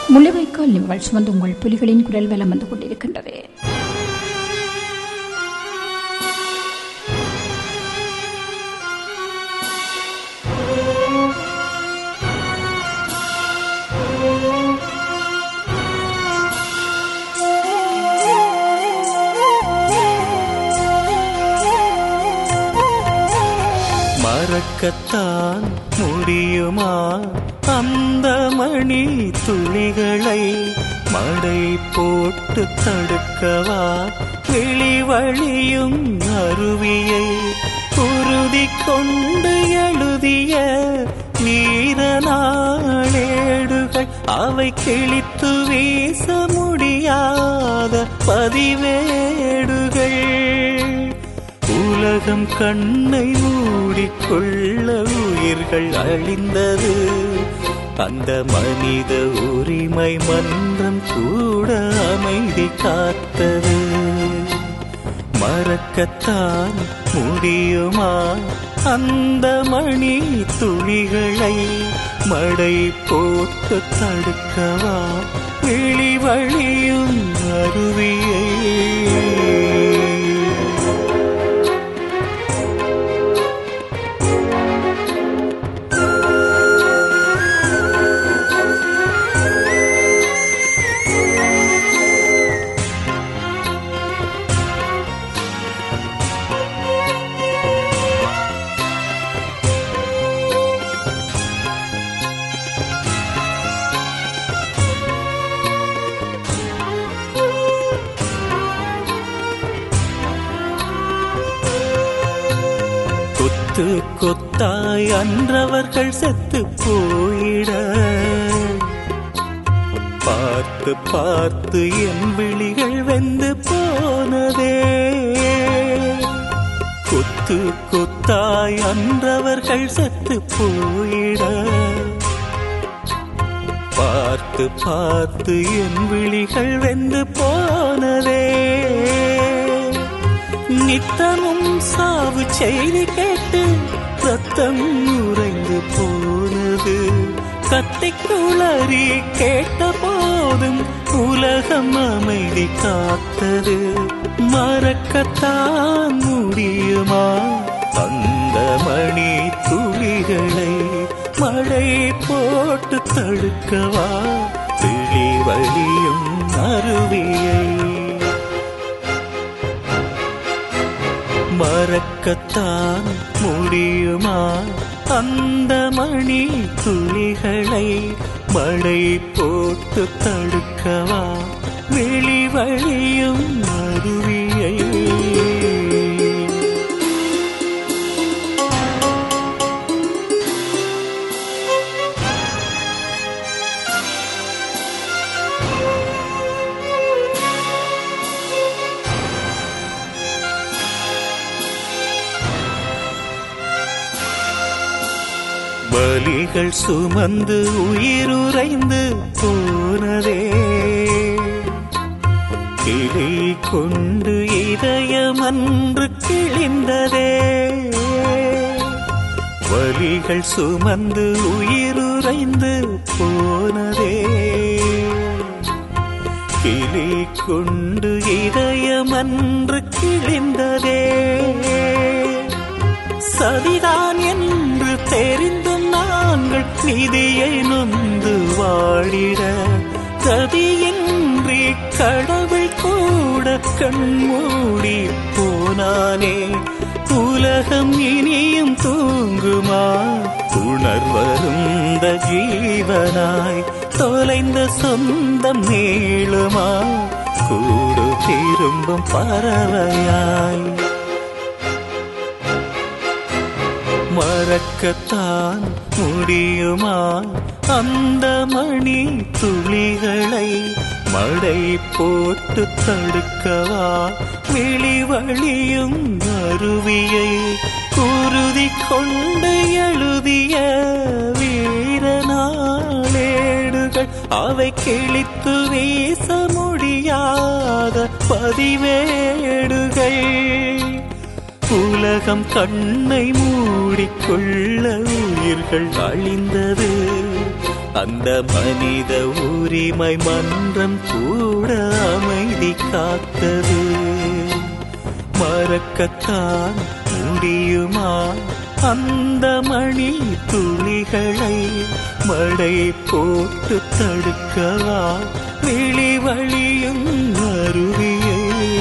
முள்ளிவாய்க்கால் நிகழ்ச்சி வந்து உங்கள் புலிகளின் குரல் வலம் வந்து கொண்டிருக்கின்றது மறக்கத்தான் முடியுமா அந்த மணி துளிகளை மடை போட்டு தடுக்கவா வெளி வழியும் அருவியை உறுதி கொண்டு எழுதிய வீர நாளேடுகள் அவை கிழித்து வீச முடியாத பதிவேடுகள் உலகம் கண்ணை மூடிக்கொள்ள உயிர்கள் அழிந்தது அந்த மனித உரிமை மன்றம் கூட அமைதி காத்தது மறக்கத்தான் முடியுமா அந்த மணி துளிகளை மடை போட்டு தடுக்கவா வெளி வழியும் அருவியை கொத்து கொத்தாய் அன்றவர்கள் செத்து போயிட பார்த்து பார்த்து என் விழிகள் வெந்து போனதே கொத்து கொத்தாய் அன்றவர்கள் செத்து போயிட பார்த்து பார்த்து என் விழிகள் வெந்து போனதே நித்தமும் சாவு செய்தி கேட்டு ரத்தம் உறைந்து போனது கத்தி குளறி கேட்ட போதும் உலகம் அமைதி காத்தது மறக்கத்தான் முடியுமா அந்த மணி துளிகளை மழை போட்டு தடுக்கவா விழி வழியும் அருவியை மறக்கத்தான் முடியுமா அந்த மணி துளிகளை மழை போட்டு தடுக்கவா வெளி வழியும் அருவியை பலிகள் சுமந்து உயிருரைந்து போனதே கிளி கொண்டு இதயமன்று கிழிந்ததே வலிகள் சுமந்து உயிருரைந்து போனதே கிளி கொண்டு இதயமன்று கிழிந்ததே சதிதான் என்று தெரிந்தும் நாங்கள் நிதியை நொந்து வாடிட கதியின்றி கடவுள் கூட கண்மூடி போனானே உலகம் இனியும் தூங்குமா உணர்வருந்த ஜீவனாய் தொலைந்த சொந்தம் நீளுமா கூடு திரும்பும் பறவையாய் மறக்கத்தான் முடியுமா அந்த மணி துளிகளை மழை போட்டு தடுக்கவா வெளி வழியும் அருவியை குருதி கொண்டு எழுதிய வீர நாளேடுகள் அவை கிழித்து வீச முடியாத பதிவேடுகள் உலகம் கண்ணை மூடிக்கொள்ள உயிர்கள் அழிந்தது அந்த மனித உரிமை மன்றம் கூட அமைதி காத்தது மறக்கத்தான் முடியுமா அந்த மணி துளிகளை மடை போட்டு தடுக்கவா விழி வழியும் அருவியை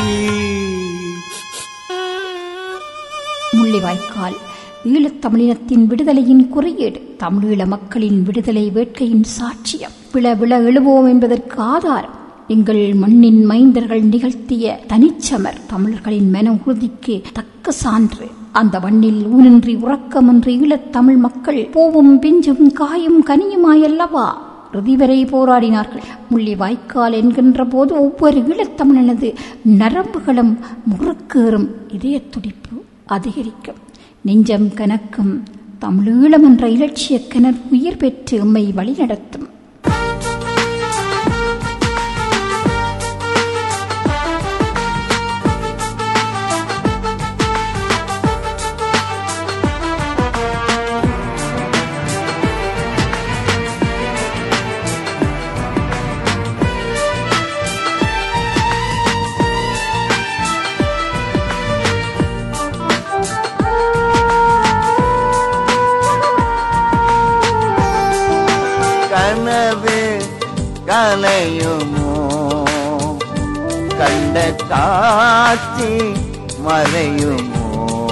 முள்ளிவாய்க்கால் ஈழத்தமிழினத்தின் விடுதலையின் குறியீடு தமிழீழ மக்களின் விடுதலை வேட்கையின் சாட்சியம் விழ விழ எழுவோம் என்பதற்கு ஆதாரம் எங்கள் மண்ணின் மைந்தர்கள் நிகழ்த்திய தனிச்சமர் தமிழர்களின் மன உறுதிக்கு தக்க சான்று அந்த மண்ணில் ஊனின்றி உறக்கமின்றி ஈழத்தமிழ் மக்கள் பூவும் பிஞ்சும் காயும் கனியுமாயல்லவா இறுதி வரை போராடினார்கள் முள்ளி வாய்க்கால் என்கின்ற போது ஒவ்வொரு ஈழத்தமிழனது நரம்புகளும் முறுக்கேறும் இதய துடிப்பு அதிகரிக்கும் நெஞ்சம் கனக்கும் தமிழீழம் என்ற இலட்சிய கிணறு உயிர் பெற்று எம்மை வழிநடத்தும் கனவு கலையுமோ கண்ட காட்சி மறையுமோ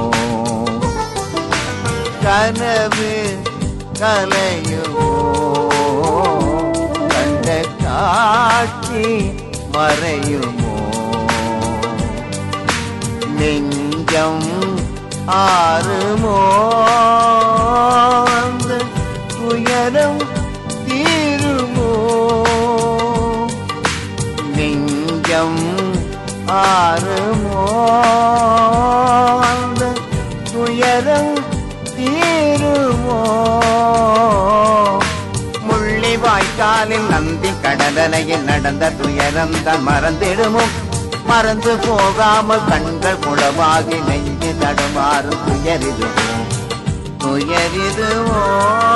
கனவு கலையுமோ கண்ட காட்சி மறையுமோ நெஞ்சம் ஆறுமோ அந்த துயரம் தீருமோ நெஞ்சம் ஆறுமோ அந்த துயரம் தீருமோ முள்ளி வாய்க்காலில் நந்தி கடலலையில் நடந்த துயரம் தான் மறந்திடுமோ மறந்து போகாமல் கண்கள் குளமாகி நெஞ்சு தடுமாறும் துயரிதுமோ துயரிதுமோ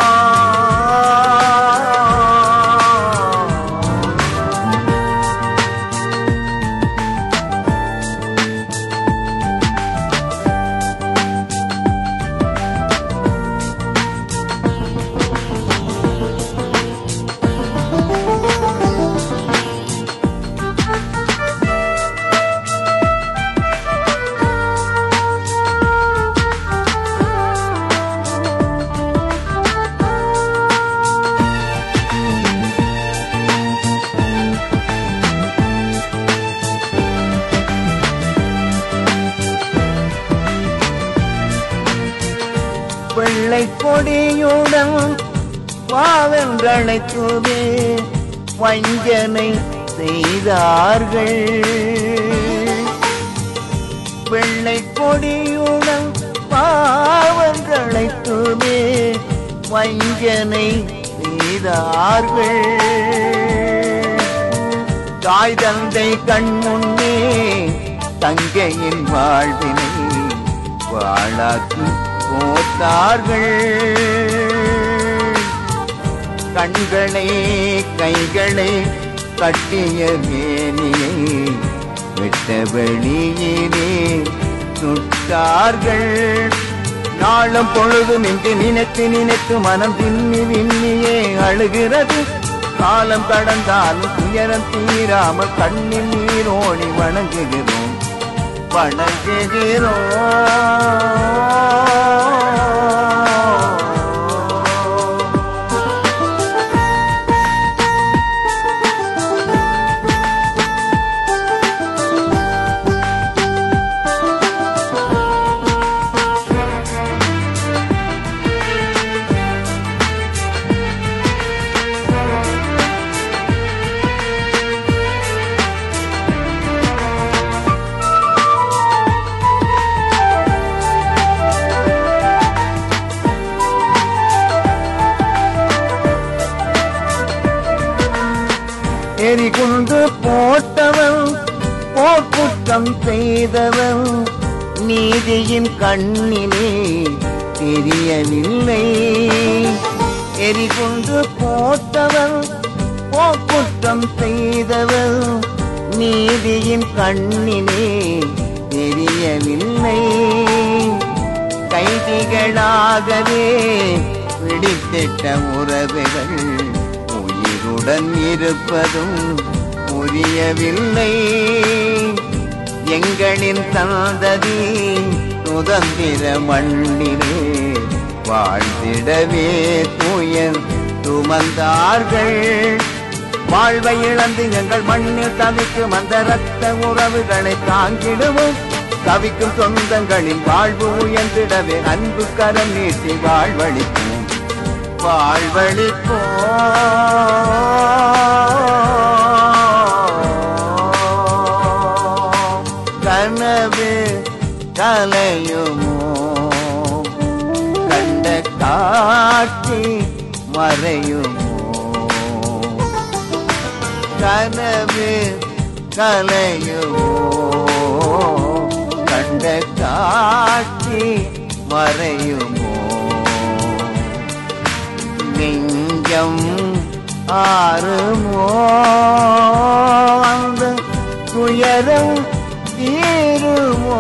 வெள்ளை கொடியுடன் வாவென்றழைத்துவே வஞ்சனை செய்தார்கள் வெள்ளை கொடியுடன் பாவென்றழைத்துவே வஞ்சனை செய்தார்கள் தாய் தந்தை கண் முன்னே தங்கையின் வாழ்வினை வாழாக்கி போத்தார்கள் கண்களை கைகளை கட்டிய மேனியை வெட்ட வெளியிலே சுட்டார்கள் நாளும் பொழுதும் இன்று நினைத்து நினைத்து மனம் திண்ணி விண்ணியே அழுகிறது காலம் கடந்தாலும் துயரம் தீராமல் கண்ணில் நீரோடி வணங்குகிறோம் வணங்குகிறோம் எரிகுண்டு போட்டவன் போர்க்குற்றம் செய்தவன் நீதியின் கண்ணிலே தெரியவில்லை எரிகுண்டு போட்டவன் போக்குற்றம் செய்தவன் நீதியின் கண்ணிலே தெரியவில்லை கைதிகளாகவே பிடித்திட்ட உறவுகள் உயிருடன் இருப்பதும் புரியவில்லை எங்களின் சந்ததி சுதந்திர மண்ணிலே வாழ்ந்திடவே துயர் சுமந்தார்கள் வாழ்வை இழந்து எங்கள் மண்ணில் தவிக்கும் அந்த ரத்த உறவுகளை தாங்கிடுவோம் தவிக்கும் சொந்தங்களின் வாழ்வு உயர்ந்திடவே அன்பு கரம் நீட்டி வாழ்வழிப்போம் வாழ்வழிப்போம் கனவு கலையுமோ கண்ட காட்சி மறையுமோ கனவு கலையுமோ கண்ட காட்சி மறையுமோ நெஞ்சம் ஆறுமோ அந்த துயரம் தீருமோ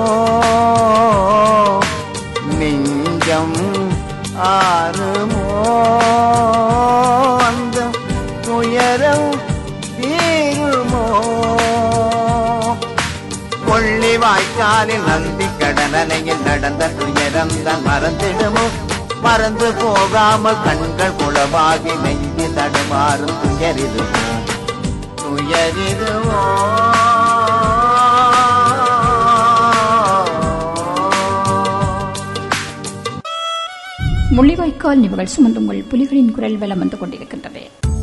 நெஞ்சம் ஆறுமோ அந்த துயரம் தீருமோ கொள்ளி வாய்க்காலில் நந்தி கடலையில் நடந்த துயரம் தான் மறந்திடுமோ மறந்து போகாமல் கண்கள் குளமாகி நெஞ்சு தடுமாறும் துயரிதுமோ துயரிதுமோ முள்ளிவாய்க்கால் நிவுகள் சுமந்து உங்கள் புலிகளின் குரல் வலம் வந்து கொண்டிருக்கின்றது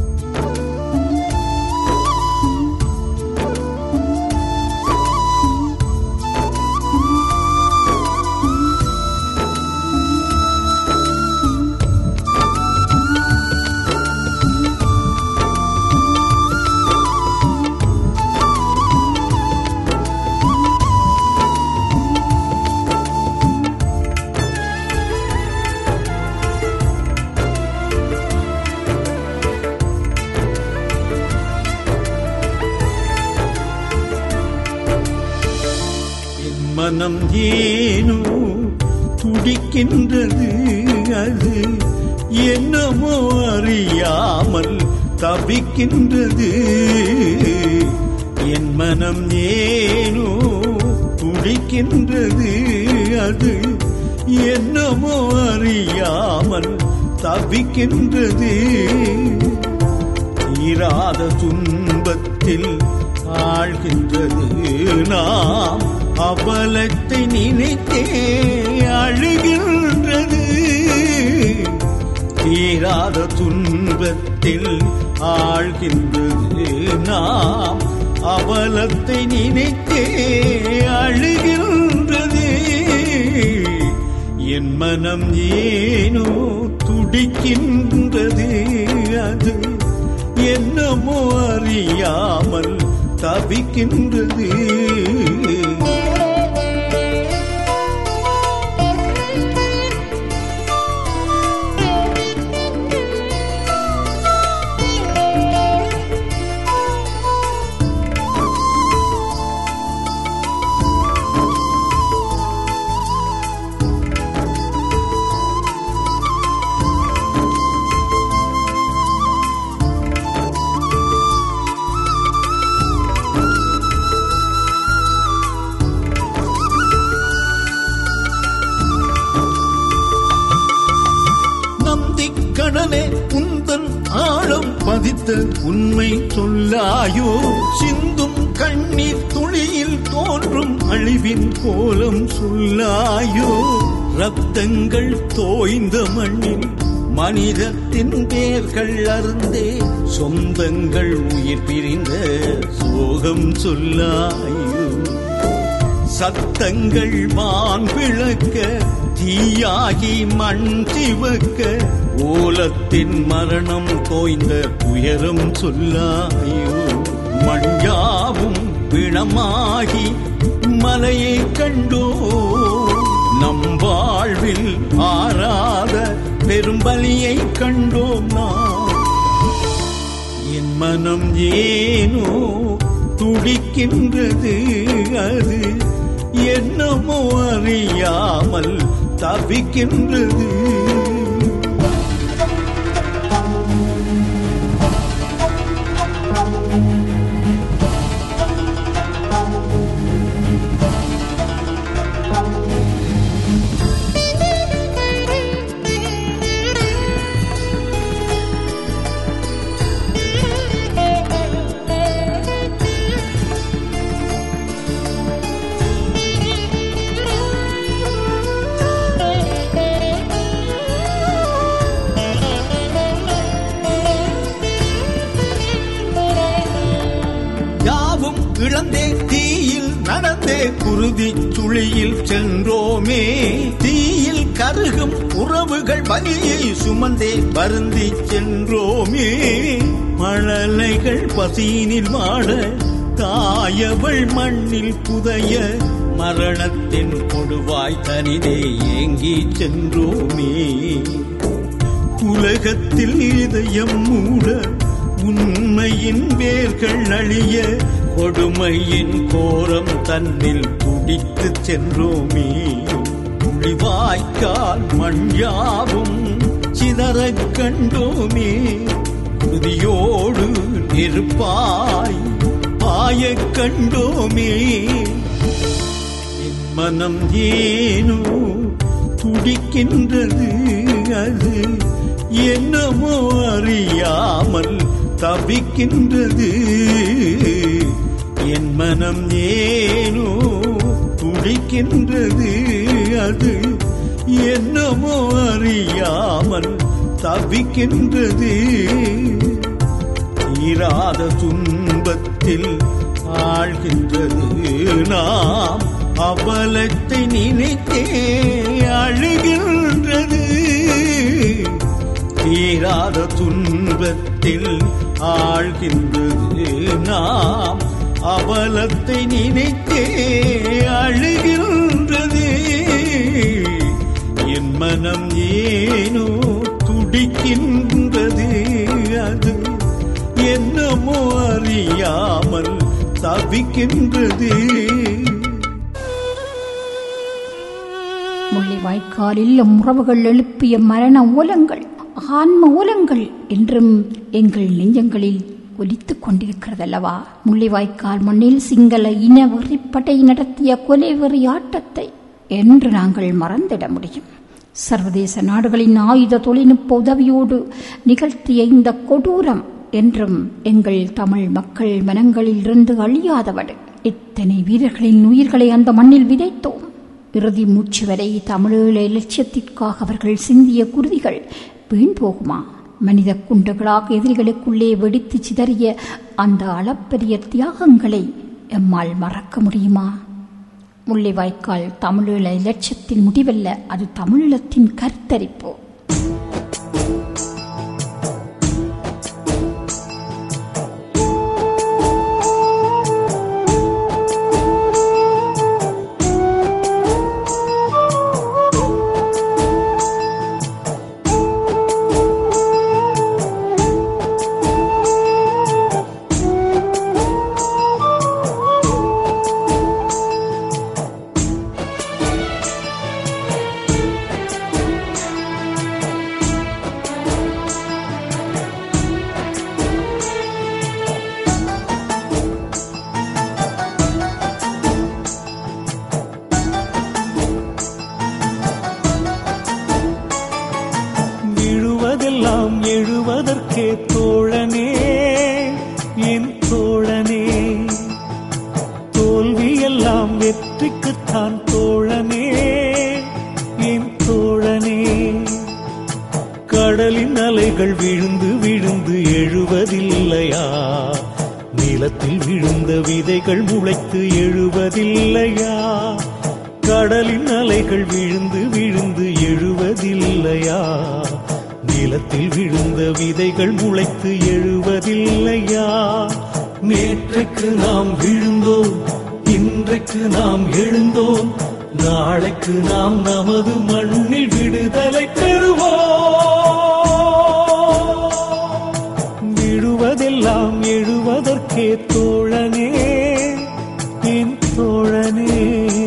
என் மனம் ஏனோ துடிக்கின்றது அது என்னமோ அறியாமல் தவிக்கின்றது என் மனம் ஏனோ துடிக்கின்றது அது என்னமோ அறியாமல் தவிக்கின்றது தீராத துன்பத்தில் ஆழ்கின்றது நாம் அவலத்தை நினைத்தே அழுகின்றது தீராத துன்பத்தில் ஆழ்கின்றது நாம் அவலத்தை நினைத்தே அழுகின்றது என் மனம் ஏனோ துடிக்கின்றது அது என்னமோ அறியாமல் தவிக்கின்றது நந்திக்கடலே உந்தன் ஆழம் பதித்த உண்மை சொல்லாயோ சிந்தும் கண்ணீர் துளியில் தோன்றும் அழிவின் கோலம் சொல்லாயோ ரத்தங்கள் தோய்ந்த மண்ணில் மனிதத்தின் பேர்கள் அருந்தே சொந்தங்கள் உயிர் பிரிந்த சோகம் சொல்லாயோ சத்தங்கள் வான் விளக்க தீயாகி மண் சிவக்க ஓலத்தின் மரணம் தோய்ந்த துயரம் சொல்லாயோ மண்யாவும் பிணமாகி மலையை கண்டோ நம் வாழ்வில் ஆறாத பெரும் பலியை கண்டோம் நாம் என் மனம் ஏனோ துடிக்கின்றது அது என்னமோ அறியாமல் தவிக்கின்றது யாவும் இழந்தே தீயில் நடந்தே குருதி சுழியில் சென்றோமே தீயில் கருகும் உறவுகள் வலியை சுமந்தே வருந்தி சென்றோமே மழலைகள் பசீனில் மாட தாயவள் மண்ணில் புதைய மரணத்தின் கொடுவாய் தனிதே ஏங்கி சென்றோமே உலகத்தில் இதயம் மூட உண்மையின் வேர்கள் அழிய கொடுமையின் கோரம் தன்னில் துடித்து சென்றோமே புலிவாய்க்கால் மண்யாவும் சிதறக் கண்டோமே குருதியோடு நெருப்பாய் பாயக் கண்டோமே என் மனம் ஏனோ துடிக்கின்றது அது என்னமோ அறியாமல் தவிக்கின்றது என் மனம் ஏனோ துடிக்கின்றது அது என்னமோ அறியாமல் தவிக்கின்றது தீராத துன்பத்தில் ஆழ்கின்றது நாம் அவலத்தை நினைத்தே அழுகின்றது தீராத துன்பத்தில் ஆழ்கின்றது நாம் அவலத்தை நினைத்தே அழுகின்றது என் மனம் ஏனோ துடிக்கின்றது அது என்னமோ அறியாமல் தவிக்கின்றது முள்ளிவாய்க்காலில் எம் உறவுகள் எழுப்பிய மரண ஓலங்கள் ஆன்ம ஓலங்கள் என்றும் எங்கள் நெஞ்சங்களில் ஒலித்துக் கொண்டிருக்கிறதல்லவா முள்ளிவாய்க்கால் மண்ணில் சிங்கள இன வெறிப்படை நடத்திய கொலை வெறி ஆட்டத்தை என்று நாங்கள் மறந்திட முடியும் சர்வதேச நாடுகளின் ஆயுத தொழில்நுட்ப உதவியோடு நிகழ்த்திய இந்த கொடூரம் என்றும் எங்கள் தமிழ் மக்கள் மனங்களில் இருந்து அழியாதவடு இத்தனை வீரர்களின் உயிர்களை அந்த மண்ணில் விதைத்தோம் இறுதி மூச்சு வரை தமிழீழ இலட்சியத்திற்காக அவர்கள் சிந்திய குருதிகள் வீண் போகுமா மனித குண்டுகளாக எதிரிகளுக்குள்ளே வெடித்து சிதறிய அந்த அளப்பரிய தியாகங்களை எம்மால் மறக்க முடியுமா முள்ளிவாய்க்கால் தமிழீழ இலட்சியத்தின் முடிவல்ல அது தமிழீழத்தின் கருத்தரிப்பு விழுவதெல்லாம் எழுவதற்கே தோழனே என் தோழனே தோல்வியெல்லாம் வெற்றிக்குத்தான் தோழனே என் தோழனே கடலின் அலைகள் விழுந்து விழுந்து எழுவதில்லையா நிலத்தில் விழுந்த விதைகள் முளைத்து எழுவதில்லையா கடலின் அலைகள் விழுந்து விழுந்து எழுவதில்லையா நிலத்தில் விழுந்த விதைகள் முளைத்து எழுவதில்லையா நேற்றைக்கு நாம் விழுந்தோம் இன்றைக்கு நாம் எழுந்தோம் நாளைக்கு நாம் நமது மண்ணில் விடுதலை பெறுவோம் விழுவதெல்லாம் எழுவதற்கே தோழனே என் தோழனே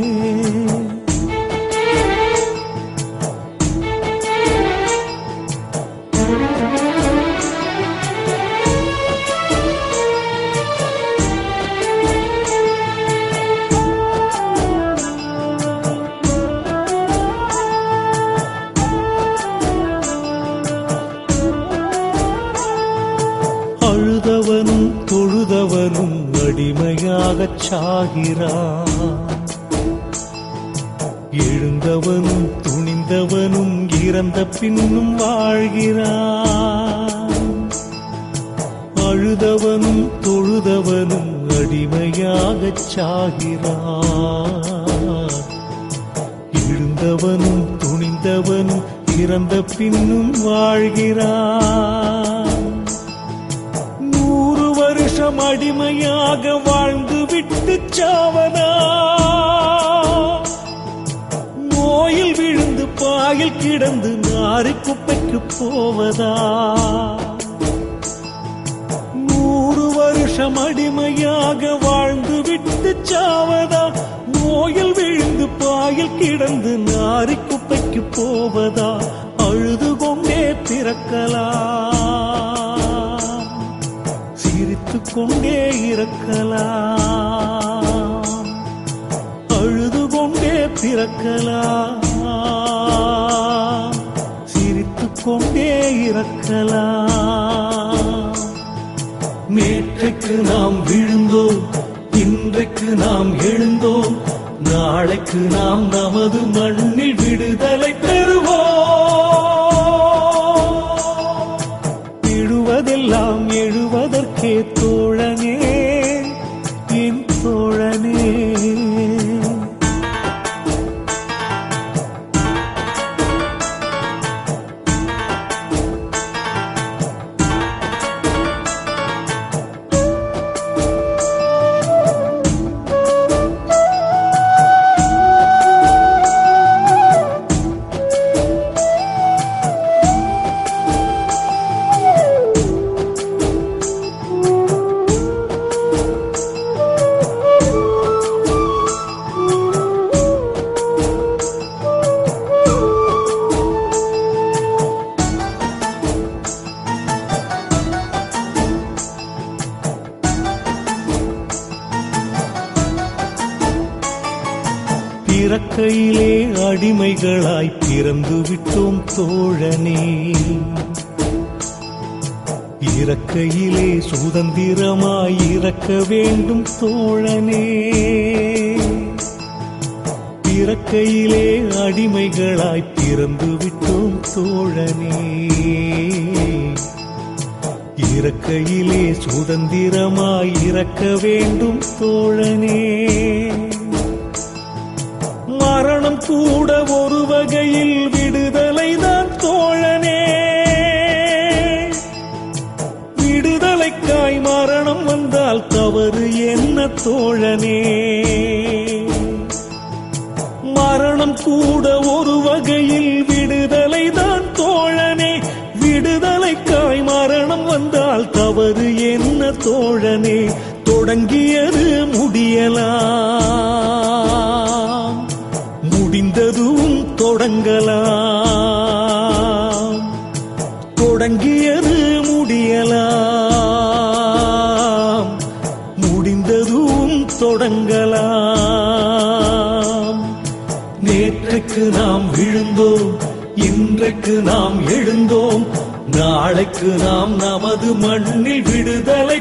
அழுதவனும் தொழுதவனும் அடிமையாகச் சாகிறான் எழுந்தவனும் துணிந்தவனும் இறந்த பின்னும் வாழ்கிறான் அழுதவனும் தொழுதவனும் அடிமையாகச் சாகிறான் எழுந்தவனும் துணிந்தவனும் இறந்த பின்னும் வாழ்கிறான் நூறு வருஷம் அடிமையாக வாழ்ந்து விட்டு சாவனா நோயில் விழுந்து பாயில் கிடந்து நாரி குப்பைக்கு போவதா நூறு வருஷம் அடிமையாக வாழ்ந்து விட்டு சாவதா நோயில் விழுந்து பாயில் கிடந்து நாரி குப்பைக்கு போவதா அழுது கொண்டே பிறக்கலாம் சிரித்துக் கொண்டே இருக்கலாம் அழுது கொண்டே பிறக்கலாம் சிரித்துக் கொண்டே இருக்கலாம் நேற்றைக்கு நாம் விழுந்தோம் இன்றைக்கு நாம் எழுந்தோம் நாளைக்கு நாம் நமது மண்ணில் விடுதலை பெறுவோம் விழுவதெல்லாம் எழுவதற்கே தோழனே என் தோழனே பிறக்கையிலே அடிமைகளாய் பிறந்து விட்டோம் தோழனே இறக்கையிலே சுதந்திரமாய் இறக்க வேண்டும் தோழனே பிறக்கையிலே அடிமைகளாய் பிறந்து விட்டோம் தோழனே இறக்கையிலே சுதந்திரமாய் இறக்க வேண்டும் தோழனே மரணம் கூட ஒரு வகையில் விடுதலை தான் தோழனே விடுதலைக்காய் மரணம் வந்தால் தவறு என்ன தோழனே மரணம் கூட ஒரு வகையில் விடுதலை தான் தோழனே விடுதலைக்காய் மரணம் வந்தால் தவறு என்ன தோழனே தொடங்கியது முடியலாம் முடிந்ததும் தொடங்கலாம் தொடங்கியது முடியலாம் முடிந்ததும் தொடங்கலாம் நேற்றைக்கு நாம் விழுந்தோம் இன்றைக்கு நாம் எழுந்தோம் நாளைக்கு நாம் நமது மண்ணில் விடுதலை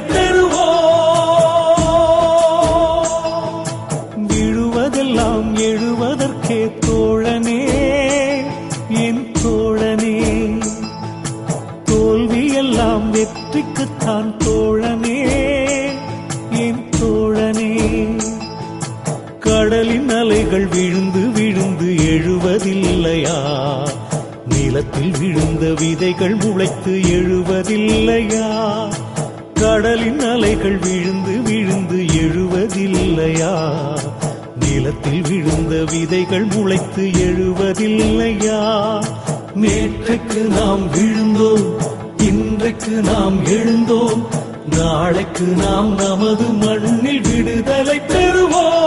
பெறுவோம் விழுவதெல்லாம் எழுவதற்கே தோழனே என் தோழனே தோல்வியெல்லாம் வெற்றிக்குத்தான் தோழனே என் தோழனே கடலின் அலைகள் விழுந்து விழுந்து எழுவதில்லையா நிலத்தில் விழுந்த விதைகள் முளைத்து எழுவதில்லையா கடலின் அலைகள் விழுந்து விழுந்து எழுவதில்லையா நிலத்தில் விழுந்த விதைகள் முளைத்து எழுவதில்லையா நேற்றைக்கு நாம் விழுந்தோம் இன்றைக்கு நாம் எழுந்தோம் நாளைக்கு நாம் நமது மண்ணில் விடுதலை பெறுவோம்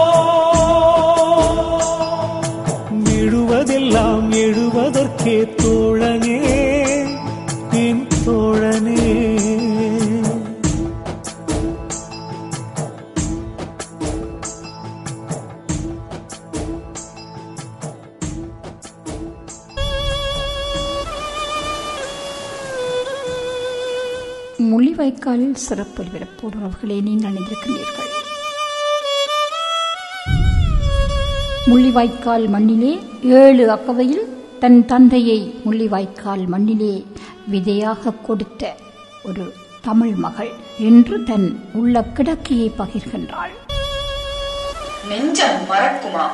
விழுவதெல்லாம் எழுவதற்கே தோழனே என் தோழனே முள்ளிவாய்க்காலில் சிறப்பு ஒலிபரப்போடு உறவுகளை நீங்கள் அணிந்திருக்கின்றீர்கள் முள்ளிவாய்க்கால் மண்ணிலே ஏழு அக்கவையில் தன் தந்தையை முள்ளிவாய்க்கால் மண்ணிலே விதையாக கொடுத்த ஒரு தமிழ் மகள் என்று தன் உள்ள கிடக்கையை பகிர்கின்றாள் நெஞ்சம் மறக்குமா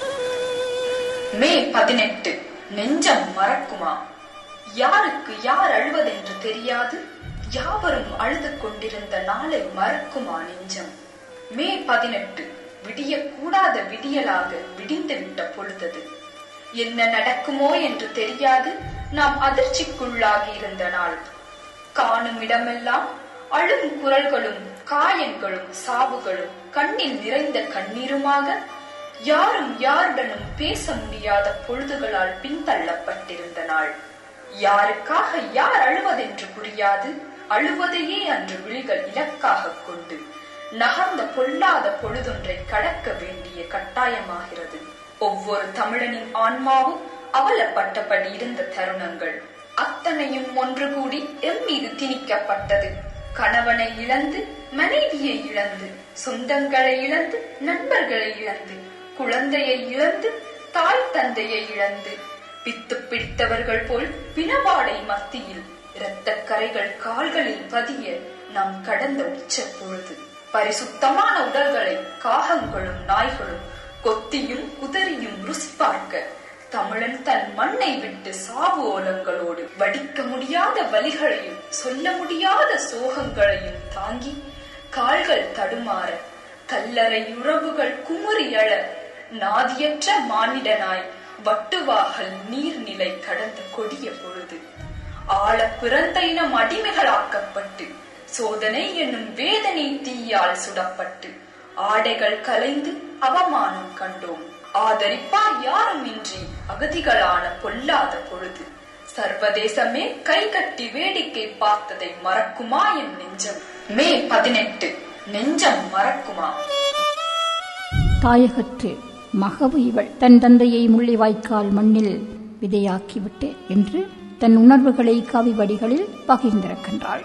மே பதினெட்டு நெஞ்சம் மறக்குமா யாருக்கு யார் அழுவதென்று தெரியாது யாவரும் அழுது கொண்டிருந்த நாளை மறக்குமா நெஞ்சம் மே பதினெட்டு விடியக்கூடாத விடியலாக விடிந்துவிட்ட பொழுதது என்ன நடக்குமோ என்று தெரியாது நாம் அதிர்ச்சிக்குள்ளாகி இருந்த நாள் காணும் இடமெல்லாம் அழும் குரல்களும் காயங்களும் சாவுகளும் கண்ணில் நிறைந்த கண்ணீருமாக யாரும் யாருடனும் பேச முடியாத பொழுதுகளால் பின்தள்ளப்பட்டிருந்த நாள் யாருக்காக யார் அழுவதென்று புரியாது அழுவதையே அன்று விழிகள் இலக்காக கொண்டு நகர்ந்த பொல்லாத பொழுதொன்றை கடக்க வேண்டிய கட்டாயமாகிறது ஒவ்வொரு தமிழனின் ஆன்மாவும் அவலப்பட்டபடி இருந்த தருணங்கள் அத்தனையும் ஒன்று கூடி எம் மீது திணிக்கப்பட்டது கணவனை இழந்து மனைவியை இழந்து சொந்தங்களை இழந்து நண்பர்களை இழந்து குழந்தையை இழந்து தாய் தந்தையை இழந்து பித்து பிடித்தவர்கள் போல் பிணவாடை மத்தியில் இரத்தக் கரைகள் கால்களில் பதிய நாம் கடந்த உச்ச பொழுது பரிசுத்தமான உடல்களை காகங்களும் நாய்களும் கொத்தியும் குதறியும் ருசி பார்க்க தமிழன் தன் மண்ணை விட்டு சாவு ஓலங்களோடு வடிக்க முடியாத வலிகளையும் சொல்ல முடியாத சோகங்களையும் தாங்கி கால்கள் தடுமாற கல்லறை உறவுகள் குமுறி அழ நாதியற்ற மானிடனாய் வட்டுவாகல் நீர்நிலை கடந்த கொடிய பொழுது ஆழ பிறந்த இனம் அடிமைகளாக்கப்பட்டு சோதனை என்னும் வேதனை தீயால் சுடப்பட்டு ஆடைகள் கலைந்து அவமானம் கண்டோம் ஆதரிப்பார் யாரும் இன்றி அகதிகளான பொல்லாத பொழுது சர்வதேசமே கை கட்டி வேடிக்கை பார்த்ததை மறக்குமா என் நெஞ்சம் மே பதினெட்டு நெஞ்சம் மறக்குமா தாயகத்து மகவு இவள் தன் தந்தையை முள்ளிவாய்க்கால் மண்ணில் விதையாக்கிவிட்டு என்று தன் உணர்வுகளை கவி வடிகளில் பகிர்ந்திருக்கின்றாள்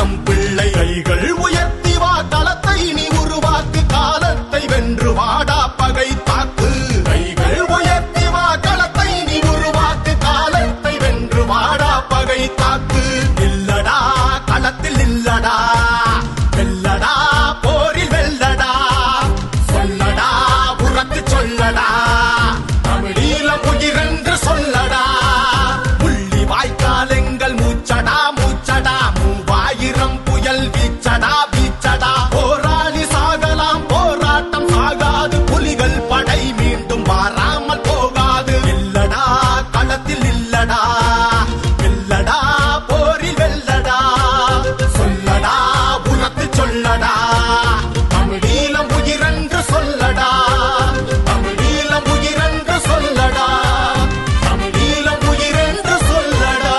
நம் பிள்ளை கைகள் உயர்த்தி வா களத்தை நீ உருவாக்கு காலத்தை வென்று வாடா பகை தாக்கு கைகள் உயர்த்தி வா களத்தை நீ உருவாக்கு காலத்தை வென்று வாடா பகை தாக்கு இல்லடா களத்தில் இல்லடா வெல்லடா போரில் வெல்லடா சொல்லடா உறக்கு சொல்லடா தமிழீழம் உயிரென்று சொல்லடா புள்ளி வாய்க்கால் எங்கள் மூச்சடா மூச்சடா மூவாயிரம் புயல் வீச்சடா வீச்சடா போராளி சாகலாம் போராட்டம் சாகாது புலிகள் படை மீண்டும் வாராமல் போகாது இல்லடா களத்தில் இல்லடா வெல்லடா போரில் வெல்லடா சொல்லடா உனக்கு சொல்லடா தமிழீழம் உயிரென்று சொல்லடா தமிழீழம் உயிரென்று சொல்லடா தமிழீழம் உயிரென்று சொல்லடா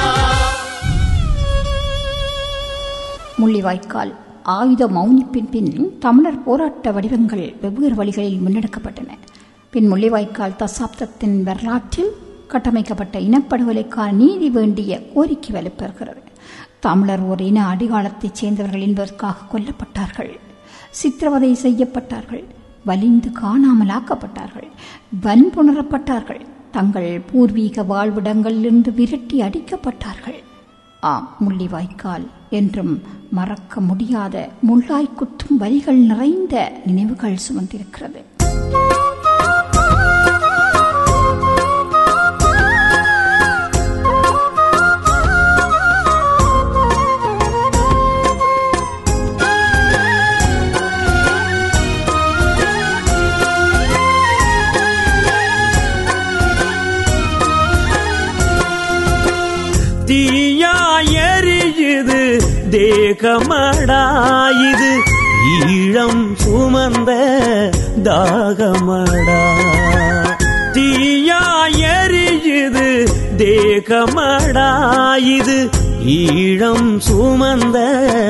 முள்ளிவாய்க்கால் ஆயுத மௌனிப்பின் பின் தமிழர் போராட்ட வடிவங்கள் வெவ்வேறு வழிகளில் முன்னெடுக்கப்பட்டன பின் முள்ளிவாய்க்கால் தசாப்தத்தின் வரலாற்றில் கட்டமைக்கப்பட்ட இனப்படுகொலைக்கான நீதி வேண்டிய கோரிக்கை வலுப்பெறுகிறது தமிழர் ஒரு இன அடிகாலத்தைச் சேர்ந்தவர்கள் என்பதற்காக கொல்லப்பட்டார்கள் சித்திரவதை செய்யப்பட்டார்கள் வலிந்து காணாமலாக்கப்பட்டார்கள் வன்புணரப்பட்டார்கள் தங்கள் பூர்வீக வாழ்விடங்களிலிருந்து விரட்டி அடிக்கப்பட்டார்கள் ஆம் முள்ளிவாய்க்கால் என்றும் மறக்க முடியாத முள்ளாய் குத்தும் வரிகள் நிறைந்த நினைவுகள் சுமந்திருக்கிறது தீயா எரியுது தேகமடா இது ஈழம் சுமந்த தாகமடா தீயா எரியுது தேகமடா இது ஈழம் சுமந்த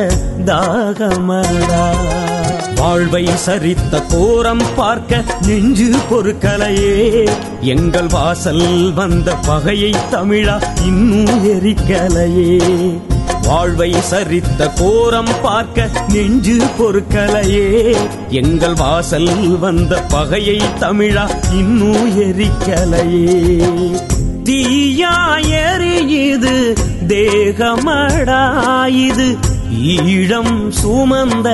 தாகமடா வாழ்வை சரித்த கோரம் பார்க்க நெஞ்சு பொறுக்கலையே எங்கள் வாசல் வந்த பகையை தமிழா இன்னும் எரிக்கலையே வாழ்வை சரித்த கோரம் பார்க்க நெஞ்சு பொறுக்கலையே எங்கள் வாசல் வந்த பகையை தமிழா இன்னும் எரிக்கலையே தீயா எரியுது தேகமடா இது ஈழம் சுமந்த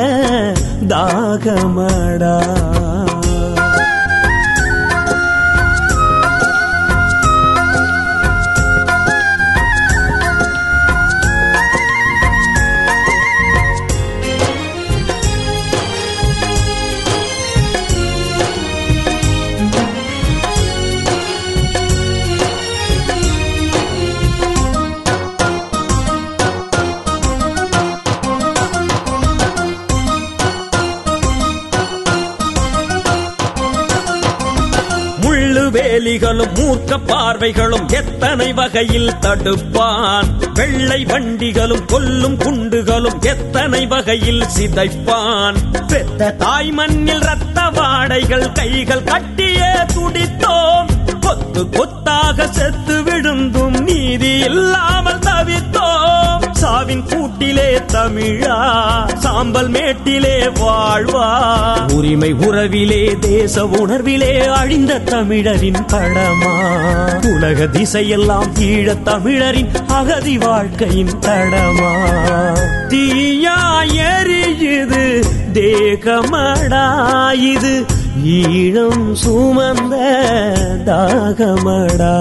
தாகமடா முள்ளு வேலிகளும் மூர்க்க பார்வைகளும் எத்தனை வகையில் தடுப்பான் வெள்ளை வண்டிகளும் கொல்லும் குண்டுகளும் எத்தனை வகையில் சிதைப்பான் பெத்த தாய் மண்ணில் ரத்த வாடைகள் கைகள் கட்டியே துடித்தோம் கொத்து கொத்தாக செத்து விழுந்தும் நீதி இல்லாமல் தவித்தோம் சாவின் கூட்டிலே தமிழா சாம்பல் மேட்டிலே வாழ்வா உரிமை உறவிலே தேச உணர்விலே அழிந்த தமிழரின் படமா உலக திசையெல்லாம் ஈழத் தமிழரின் அகதி வாழ்க்கையின் தடமா தீயா எரியுது தேகமடா இது ஈழம் சுமந்த தாகமடா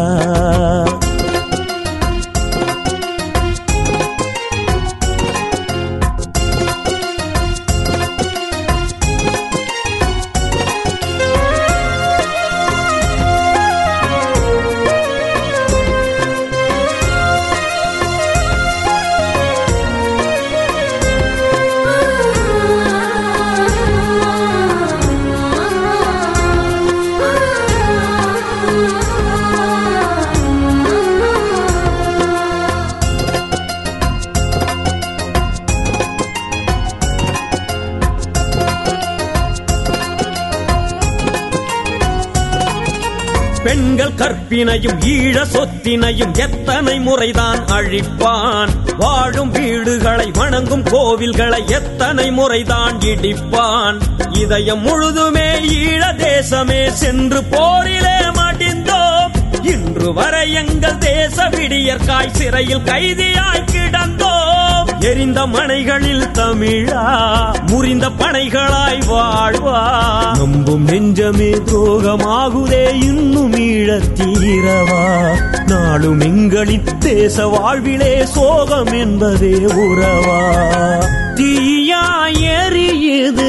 பெண்கள் கற்பினையும் ஈழ சொத்தினையும் எத்தனை முறைதான் அழிப்பான் வாழும் வீடுகளை வணங்கும் கோவில்களை எத்தனை முறைதான் இடிப்பான் இதயம் முழுதுமே ஈழ தேசமே சென்று போரிலே மடிந்தோம் இன்று வரை எங்கள் தேச விடியற்காய் சிறையில் கைதியாய் கிடந்தோம் எரிந்த மனைகளில் தமிழா முறிந்த பனைகளாய் வாழ்வா நம்பும் நெஞ்சமே துரோகமாகுதே இன்னும் ஈழத் தீரவா நாளும் எங்களின் தேச வாழ்விலே சோகம் என்பதே உறவா தீயா எரியுது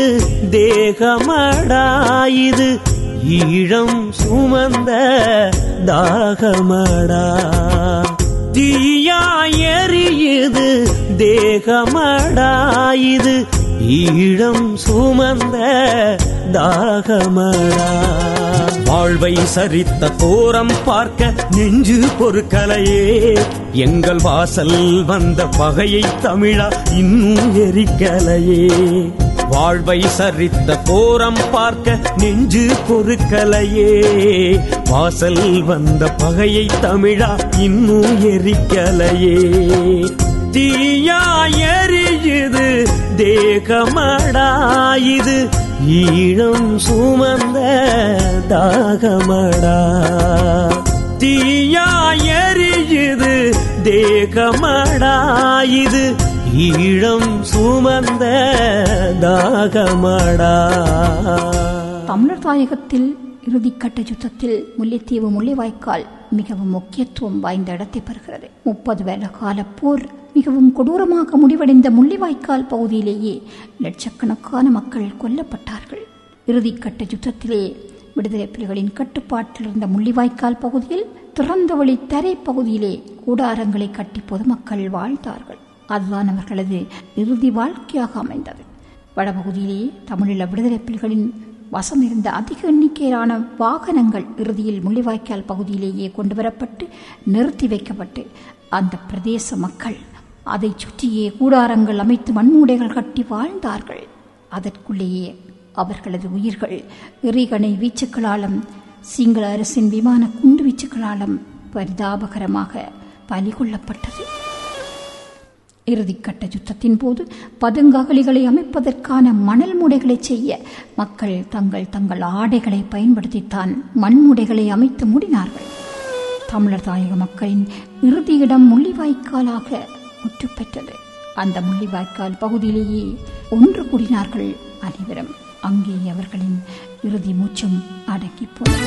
தேகமடாயுது ஈழம் சுமந்த தாகமடா தீயா எரியுது தேகமடாயுது ஈழம் சுமந்த தாகமடா வாழ்வை சரித்த கோரம் பார்க்க நெஞ்சு பொறுக்கலையே எங்கள் வாசல் வந்த பகையை தமிழா இன்னும் எரிக்கலையே வாழ்வை சரித்த கோரம் பார்க்க நெஞ்சு பொறுக்கலையே வாசல் வந்த பகையை தமிழா இன்னும் எரிக்கலையே தீயா எரியுது தேகமடாயுது ஈழம் சுமந்த தாகமடா தீயா எரியுது தேகமடாயுது ஈழம் சுமந்த தாகமடா தமிழர் தாயகத்தில் இறுதிக்கட்ட யுத்தத்தில் முல்லைத்தீவு முள்ளிவாய்க்கால் மிகவும் முக்கியத்துவம் வாய்ந்த இடத்தை பெறுகிறது முப்பது வருட கால போர் மிகவும் கொடூரமாக முடிவடைந்த முள்ளிவாய்க்கால் பகுதியிலேயே லட்சக்கணக்கான மக்கள் கொல்லப்பட்டார்கள் இறுதிக்கட்ட யுத்தத்திலே விடுதலை புலிகளின் கட்டுப்பாட்டில் இருந்த முள்ளிவாய்க்கால் பகுதியில் திறந்தவெளி தரை பகுதியிலே கூடாரங்களை கட்டி பொதுமக்கள் வாழ்ந்தார்கள் அதுதான் அவர்களது இறுதி வாழ்க்கையாக அமைந்தது வடபகுதியிலேயே தமிழீழ விடுதலை புலிகளின் வசம் இருந்த அதிக எண்ணிக்கையிலான வாகனங்கள் இறுதியில் முள்ளிவாய்க்கால் பகுதியிலேயே கொண்டு வரப்பட்டு நிறுத்தி வைக்கப்பட்டு அந்த பிரதேச மக்கள் அதை சுற்றியே கூடாரங்கள் அமைத்து மண்மூடைகள் கட்டி வாழ்ந்தார்கள் அதற்குள்ளேயே அவர்களது உயிர்கள் எறிகணை வீச்சுக்களாலும் சிங்கள அரசின் விமான குண்டு வீச்சுக்களாலும் பரிதாபகரமாக பலிகொள்ளப்பட்டது இறுதிக்கட்ட யுத்தத்தின் போது பதுங்ககலிகளை அமைப்பதற்கான மணல் மூடைகளை செய்ய மக்கள் தங்கள் தங்கள் ஆடைகளை பயன்படுத்தித்தான் மண்முடைகளை அமைத்து மூடினார்கள் தமிழர் தாயக மக்களின் இறுதி இடம் முள்ளிவாய்க்காலாக முற்று பெற்றது அந்த முள்ளிவாய்க்கால் பகுதியிலேயே ஒன்று கூடினார்கள் அனைவரும் அங்கே அவர்களின் இறுதி மூச்சும் அடங்கி போனது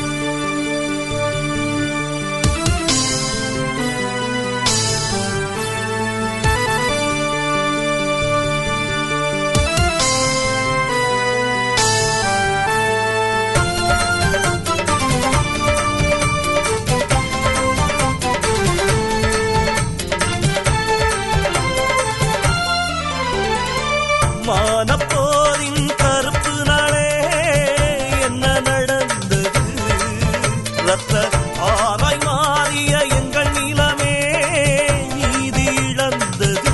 மானப்போரின் கருப்பு நாளே என்ன நடந்தது ரத்த ஆராய் மாறிய எங்கள் நிலமே நீதி இழந்தது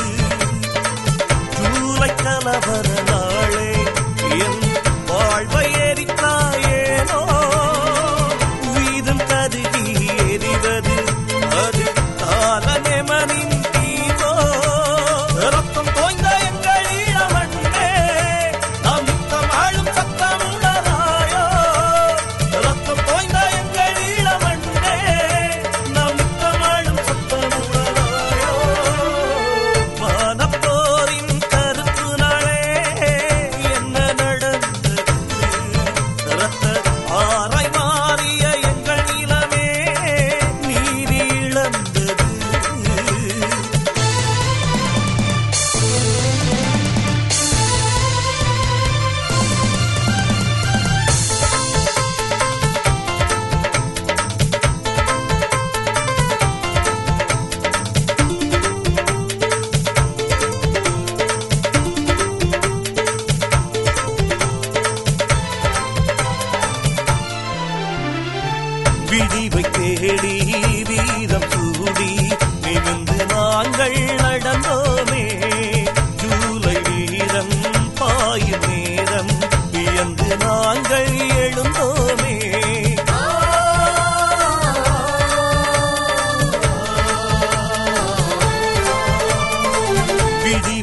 ஜூலை கலவர நாளே என் வாழ்வை எரித்தாயேனோ வீதம் கருகி எரிவது அது காலநெமனின் தீவோ ரத்தம் தோய்ந்த எங்கள் ஈழமண்ணே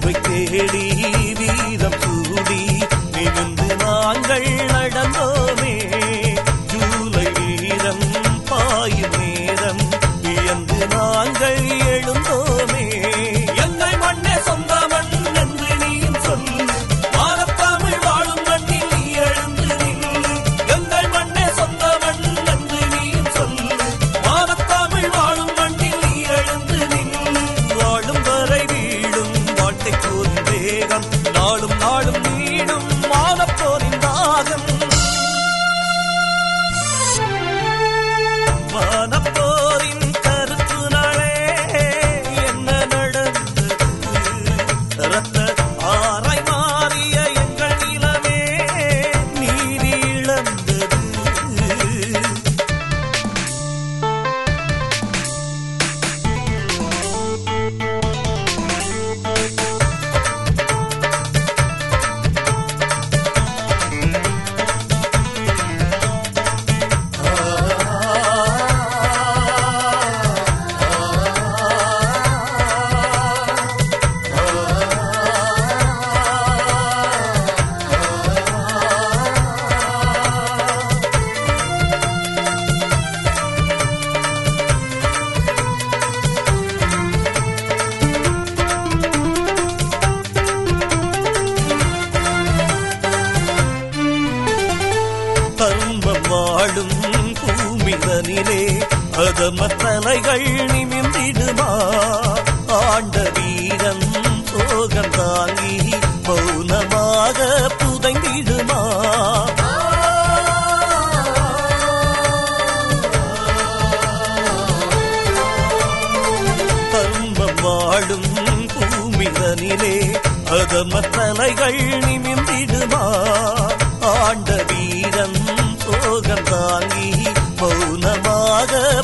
அறிவை தேடி வீரம் சூடி நிமிந்து நாங்கள் நடந்தோமே ஜூலை வீரம் பாயும் நேரம் வியந்து நாங்கள் எழுந்தோமே எங்கள் மண்ணே சொந்த மண் என்று நீயும் சொல்லு மானத்தமிழ் வாழும் மண்ணில் நீ எழுந்து நில்லு எங்கள் மண்ணே சொந்த மண் என்று நீயும் சொல்லு மானத்தமிழ் வாழும் மண்ணில் நீ எழுந்து நில்லு வாழும் வரை வீழும் வாழ்க்கை போரின் வேகம் நாளும் நாளும் நீடும் மானப்போரின் தாகம் வானப்போரின் கருத்து நாளே என்ன நடந்தது ரத்த ஆராய் மாறிய எங்கள் நிலமே நீதி இழந்தது தர்மம் வாழும் பூமிதனிலே அதம தலைகள் நிமிர்ந்திடுமா ஆண்ட வீரன் சோகம் தாங்கி மௌனமாக புதைந்திடுமா தர்மம் வாழும் பூமிதனிலே அதம தலைகள் நிமிர்ந்திடுமா ஆண்ட வீரன் சோகம் தாங்கி மௌனமாக